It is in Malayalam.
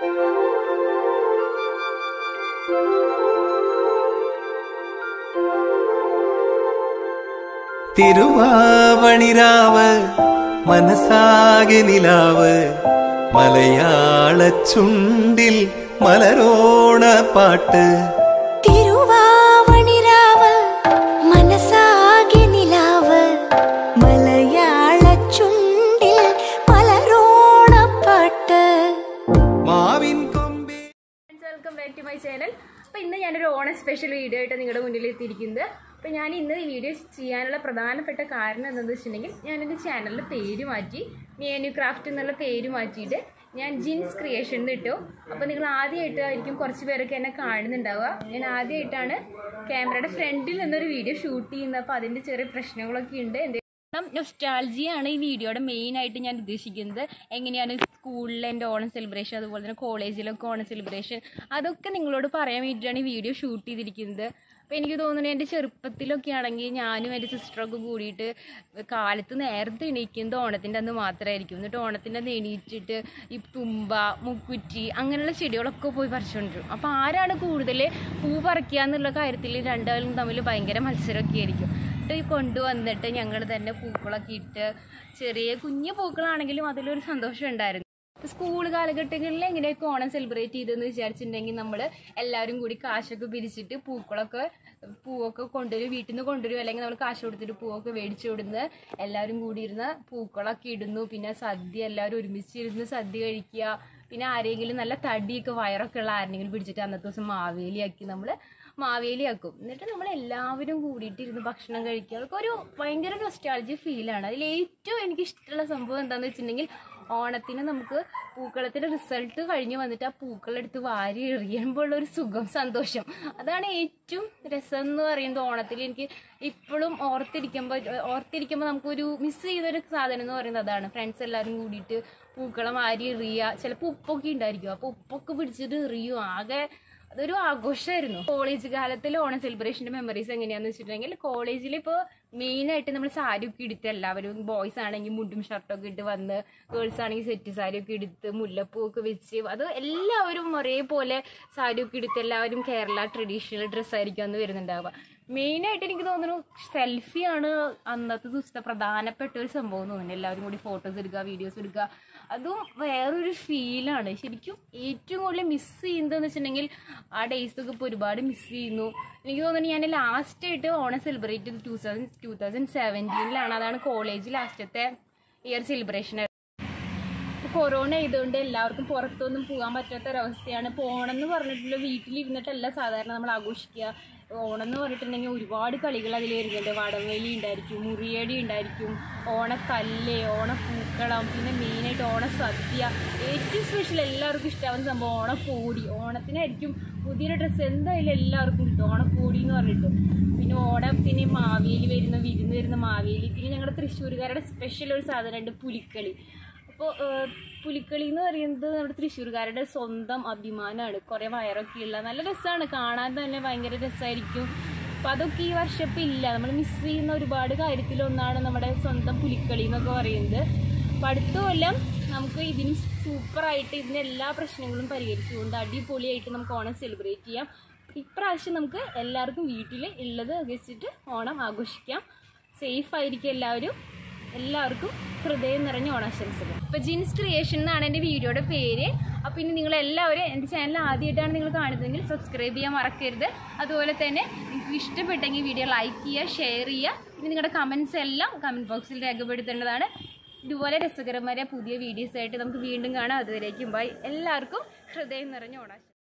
തിരുവാവണിരാവ് മനസ്സാകെ നിലാവ് മലയാള ചുണ്ടിൽ മലരോണ പാട്ട് തിരുവാവണിരാവ് മനസ്സാകെ നിലാവ് മലയാള ചുണ്ടിൽ മലരോണപ്പാട്ട് മാവിൻ കൊമ്പേ welcome back to my channel അപ്പോൾ ഇന്ന് ഞാനൊരു ഓണം സ്പെഷ്യൽ വീഡിയോ ആയിട്ട് നിങ്ങളുടെ മുന്നിൽ എത്തിയിരിക്കുന്നത് അപ്പോൾ ഞാൻ ഇന്ന് ഈ വീഡിയോ ചെയ്യാനുള്ള പ്രധാനപ്പെട്ട കാരണം എന്താണെന്ന് വെച്ചിട്ടുണ്ടെങ്കിൽ ഞാനെൻ്റെ ചാനലിൽ പേര് മാറ്റി മേനു ക്രാഫ്റ്റ് എന്നുള്ള പേര് മാറ്റിയിട്ട് ഞാൻ ജിൻസ് ക്രിയേഷൻ എന്ന് ഇട്ടു അപ്പോൾ നിങ്ങൾ ആദ്യമായിട്ടായിരിക്കും കുറച്ച് പേരൊക്കെ എന്നെ കാണുന്നുണ്ടാവുക ഞാൻ ആദ്യമായിട്ടാണ് ക്യാമറയുടെ ഫ്രണ്ടിൽ നിന്നൊരു വീഡിയോ ഷൂട്ട് ചെയ്യുന്നത് അപ്പോൾ അതിൻ്റെ ചെറിയ പ്രശ്നങ്ങളൊക്കെ ഉണ്ട് എന്തെങ്കിലും നൊസ്റ്റാൾജിയാണ് ഈ വീഡിയോയുടെ മെയിൻ ആയിട്ട് ഞാൻ ഉദ്ദേശിക്കുന്നത് എങ്ങനെയാണ് സ്കൂളിലെ എൻ്റെ ഓണം സെലിബ്രേഷൻ അതുപോലെ തന്നെ കോളേജിലൊക്കെ ഓണം സെലിബ്രേഷൻ അതൊക്കെ നിങ്ങളോട് പറയാൻ വേണ്ടിയിട്ടാണ് ഈ വീഡിയോ ഷൂട്ട് ചെയ്തിരിക്കുന്നത് അപ്പോൾ എനിക്ക് തോന്നുന്നു എൻ്റെ ചെറുപ്പത്തിലൊക്കെ ആണെങ്കിൽ ഞാനും എൻ്റെ സിസ്റ്ററൊക്കെ കൂടിയിട്ട് കാലത്ത് നേരത്തെ എണീക്കുന്നത് ഓണത്തിൻ്റെ അന്ന് മാത്രമായിരിക്കും എന്നിട്ട് ഓണത്തിൻ്റെ അന്ന് എണീറ്റിട്ട് ഈ തുമ്പ മുക്കുറ്റി അങ്ങനെയുള്ള ചെടികളൊക്കെ പോയി പറിച്ചുകൊണ്ടിരും അപ്പോൾ ആരാണ് കൂടുതൽ പൂ പറിക്കുക എന്നുള്ള കാര്യത്തിൽ രണ്ടാളും തമ്മിൽ ഭയങ്കര മത്സരമൊക്കെ ആയിരിക്കും എന്നിട്ട് ഈ കൊണ്ടുവന്നിട്ട് ഞങ്ങൾ തന്നെ പൂക്കളൊക്കെ ഇട്ട് ചെറിയ കുഞ്ഞു പൂക്കളാണെങ്കിലും അതിലൊരു സന്തോഷം ഉണ്ടായിരുന്നു സ്കൂൾ കാലഘട്ടങ്ങളിൽ എങ്ങനെയൊക്കെ ഓണം സെലിബ്രേറ്റ് ചെയ്തെന്ന് വിചാരിച്ചിട്ടുണ്ടെങ്കിൽ നമ്മൾ എല്ലാവരും കൂടി കാശൊക്കെ പിരിച്ചിട്ട് പൂക്കളൊക്കെ പൂവൊക്കെ കൊണ്ടുവരും വീട്ടിൽ നിന്ന് കൊണ്ടുവരും അല്ലെങ്കിൽ നമ്മൾ കാശ് കൊടുത്തിട്ട് പൂവൊക്കെ മേടിച്ചു കൊടുന്ന് എല്ലാവരും കൂടി ഇരുന്ന് പൂക്കളൊക്കെ ഇടുന്നു പിന്നെ സദ്യ എല്ലാവരും ഒരുമിച്ചിരുന്ന് സദ്യ കഴിക്കുക പിന്നെ ആരെങ്കിലും നല്ല തടിയൊക്കെ വയറൊക്കെ ഉള്ള ആരെങ്കിലും പിടിച്ചിട്ട് അന്നത്തെ ദിവസം മാവേലിയാക്കി നമ്മൾ മാവേലിയാക്കും എന്നിട്ട് നമ്മൾ എല്ലാവരും കൂടിയിട്ട് ഇരുന്ന് ഭക്ഷണം കഴിക്കുക അതൊക്കെ ഒരു ഭയങ്കര നൊസ്റ്റാളജി ഫീലാണ് അതിൽ ഏറ്റവും എനിക്ക് ഇഷ്ടമുള്ള സംഭവം എന്താണെന്ന് വെച്ചിട്ടുണ്ടെങ്കിൽ ഓണത്തിന് നമുക്ക് പൂക്കളത്തിൻ്റെ റിസൾട്ട് കഴിഞ്ഞ് വന്നിട്ട് ആ പൂക്കളെടുത്ത് വാരി എറിയുമ്പോൾ ഉള്ള ഒരു സുഖം സന്തോഷം അതാണ് ഏറ്റവും രസം എന്ന് പറയുന്നത് ഓണത്തിൽ എനിക്ക് ഇപ്പോഴും ഓർത്തിരിക്കുമ്പോൾ ഓർത്തിരിക്കുമ്പോൾ നമുക്കൊരു മിസ് ചെയ്തൊരു സാധനം എന്ന് പറയുന്നത് അതാണ് ഫ്രണ്ട്സ് എല്ലാവരും കൂടിയിട്ട് പൂക്കളം വാരി എറിയുക ചിലപ്പോൾ ഉപ്പൊക്കെ ഉണ്ടായിരിക്കും അപ്പോൾ ഉപ്പൊക്കെ പിടിച്ചിട്ട് എറിയും ആകെ അതൊരു ആഘോഷമായിരുന്നു കോളേജ് കാലത്തിൽ ഓണം സെലിബ്രേഷൻ്റെ മെമ്മറീസ് എങ്ങനെയാന്ന് വെച്ചിട്ടുണ്ടെങ്കിൽ കോളേജിൽ ഇപ്പോൾ മെയിനായിട്ട് നമ്മൾ സാരി ഒക്കെ എടുത്ത് എല്ലാവരും ബോയ്സ് ആണെങ്കിൽ മുണ്ടും ഷർട്ടൊക്കെ ഇട്ട് വന്ന് ഗേൾസ് ആണെങ്കിൽ സെറ്റ് സാരി ഒക്കെ എടുത്ത് മുല്ലപ്പൂ ഒക്കെ വെച്ച് അത് എല്ലാവരും ഒരേപോലെ സാരി ഒക്കെ എടുത്ത് എല്ലാവരും കേരള ട്രഡീഷണൽ ഡ്രസ്സായിരിക്കും അന്ന് വരുന്നുണ്ടാവുക മെയിനായിട്ട് എനിക്ക് തോന്നുന്നു സെൽഫിയാണ് അന്നത്തെ ദിവസത്തെ പ്രധാനപ്പെട്ട ഒരു സംഭവം എന്ന് തോന്നുന്നു എല്ലാവരും കൂടി ഫോട്ടോസ് എടുക്കുക വീഡിയോസ് എടുക്കുക അതും വേറൊരു ഫീലാണ് ശരിക്കും ഏറ്റവും കൂടുതൽ മിസ് ചെയ്യുന്നതെന്ന് വെച്ചിട്ടുണ്ടെങ്കിൽ ആ ഡേയ്സൊക്കെ ഇപ്പോൾ ഒരുപാട് മിസ് ചെയ്യുന്നു എനിക്ക് തോന്നുന്നു ഞാൻ ലാസ്റ്റ് ആയിട്ട് ഓണം സെലിബ്രേറ്റ് ചെയ്ത് ടൂ തൗസൻഡ് ടൂ തൗസൻഡ് സെവൻറ്റീനിലാണ് അതാണ് കോളേജ് ലാസ്റ്റത്തെ ഇയർ സെലിബ്രേഷൻ കൊറോണ ആയതുകൊണ്ട് എല്ലാവർക്കും പുറത്തൊന്നും പോകാൻ പറ്റാത്ത ഒരവസ്ഥയാണ് ഇപ്പോൾ ഓണം എന്ന് പറഞ്ഞിട്ടുള്ള വീട്ടിലിരുന്നിട്ടല്ല സാധാരണ നമ്മൾ ആഘോഷിക്കുക ഓണം എന്ന് പറഞ്ഞിട്ടുണ്ടെങ്കിൽ ഒരുപാട് കളികൾ അതിൽ വരുന്നുണ്ട് വടംവലി ഉണ്ടായിരിക്കും മുറിയടി ഉണ്ടായിരിക്കും ഓണക്കല്ല് ഓണപ്പൂക്കളം പിന്നെ മെയിനായിട്ട് ഓണസദ്യ ഏറ്റവും സ്പെഷ്യൽ എല്ലാവർക്കും ഇഷ്ടമാവുന്ന സംഭവം ഓണക്കോടി ഓണത്തിനായിരിക്കും പുതിയൊരു ഡ്രസ്സ് എന്തായാലും എല്ലാവർക്കും കിട്ടും ഓണക്കോടി എന്ന് പറഞ്ഞിട്ട് പിന്നെ ഓണത്തിന് മാവേലി വരുന്ന വിരുന്ന് വരുന്ന മാവേലി പിന്നെ ഞങ്ങളുടെ തൃശ്ശൂരുകാരുടെ സ്പെഷ്യൽ ഒരു സാധനമുണ്ട് പുലിക്കളി അപ്പോൾ പുലിക്കളി എന്ന് പറയുന്നത് നമ്മുടെ തൃശ്ശൂർക്കാരുടെ സ്വന്തം അഭിമാനമാണ് കുറേ വയറൊക്കെ ഉള്ള നല്ല രസമാണ് കാണാൻ തന്നെ ഭയങ്കര രസമായിരിക്കും അപ്പം അതൊക്കെ ഈ വർഷം ഇപ്പം ഇല്ല നമ്മൾ മിസ് ചെയ്യുന്ന ഒരുപാട് കാര്യത്തിലൊന്നാണ് നമ്മുടെ സ്വന്തം പുലിക്കളി എന്നൊക്കെ പറയുന്നത് അപ്പം അടുത്ത കൊല്ലം നമുക്ക് ഇതിന് സൂപ്പറായിട്ട് ഇതിൻ്റെ എല്ലാ പ്രശ്നങ്ങളും പരിഹരിച്ചുകൊണ്ട് അടിപൊളിയായിട്ട് നമുക്ക് ഓണം സെലിബ്രേറ്റ് ചെയ്യാം ഇപ്രാവശ്യം നമുക്ക് എല്ലാവർക്കും വീട്ടിൽ ഉള്ളത് വെച്ചിട്ട് ഓണം ആഘോഷിക്കാം സേഫ് ആയിരിക്കും എല്ലാവരും എല്ലാവർക്കും ഹൃദയം നിറഞ്ഞ ഓണാശംസകൾ അപ്പോൾ ജിൻസ് ക്രിയേഷൻ എന്നാണ് എൻ്റെ വീഡിയോയുടെ പേര് അപ്പോൾ ഇനി നിങ്ങൾ എല്ലാവരും എൻ്റെ ചാനൽ ആദ്യമായിട്ടാണ് നിങ്ങൾ കാണുന്നതെങ്കിൽ സബ്സ്ക്രൈബ് ചെയ്യാൻ മറക്കരുത് അതുപോലെ തന്നെ നിങ്ങൾക്ക് ഇഷ്ടപ്പെട്ടെങ്കിൽ വീഡിയോ ലൈക്ക് ചെയ്യുക ഷെയർ ചെയ്യുക പിന്നെ നിങ്ങളുടെ കമൻസ് എല്ലാം കമൻറ്റ് ബോക്സിൽ രേഖപ്പെടുത്തേണ്ടതാണ് ഇതുപോലെ രസകരമായ പുതിയ വീഡിയോസ് ആയിട്ട് നമുക്ക് വീണ്ടും കാണാം അതുവരേക്കും ബൈ എല്ലാവർക്കും ഹൃദയം നിറഞ്ഞ ഓണാശംസകൾ